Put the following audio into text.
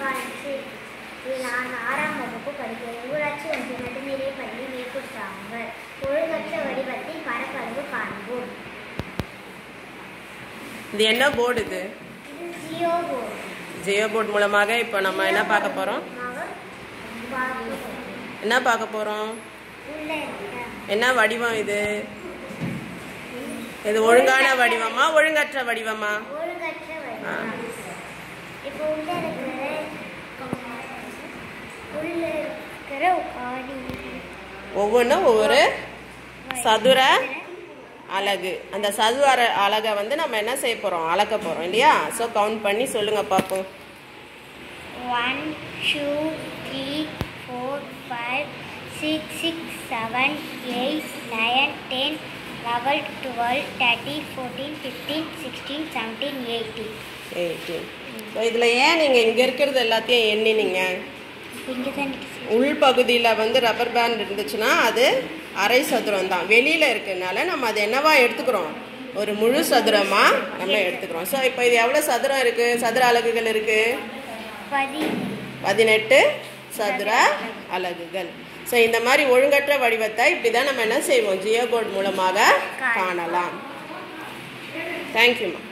வணக்கம் நான் ஆறாம் வகுப்பு படிக்கிறேன் ஊராட்சி ஒன்றிய நடுநிலை பள்ளி மேற்குட்டாங்க ஒழுங்கற்ற வடிவத்தில் பரப்பளவு காண்போம் இது என்ன போர்டு இது இது ஜியோ போர்டு ஜியோ போர்டு மூலமாக இப்போ நம்ம என்ன பார்க்க போகிறோம் என்ன பார்க்க போகிறோம் உள்ள இருக்க என்ன வடிவம் இது இது ஒழுங்கான வடிவமா ஒழுங்கற்ற வடிவமா ஒழுங்கற்ற ஆ. வடிவம் இப்போ உள்ள இருக்கிற உள்ள இருக்கிற ஆடி ஒவ்வொன்றும் ஒவ்வொரு சதுர அலகு அந்த சதுர அலகை வந்து நம்ம என்ன செய்ய போகிறோம் அளக்க போகிறோம் இல்லையா ஸோ கவுண்ட் பண்ணி சொல்லுங்க பார்ப்போம் one two three four five six six seven eight nine ten eleven twelve thirteen fourteen fifteen sixteen seventeen eighteen eighteen so இதில் ஏன் நீங்கள் இங்கே இருக்கிறது எல்லாத்தையும் எண்ணினீங்க இங்கே தான் உள் பகுதியில் வந்து ரப்பர் பேண்ட் இருந்துச்சுன்னா அது அரை சதுரம் தான் வெளியில் இருக்கனால நம்ம அது என்னவா எடுத்துக்கிறோம் ஒரு முழு சதுரமாக நம்ம எடுத்துக்கிறோம் ஸோ இப்போ இது எவ்வளோ சதுரம் இருக்குது சதுர அலகுகள் இருக்குது பதி பதினெட்டு சதுர அலகுகள் ஸோ இந்த மாதிரி ஒழுங்கற்ற வடிவத்தை இப்படி தான் நம்ம என்ன செய்வோம் ஜியோ போர்டு மூலமாக காணலாம் தேங்க்யூம்மா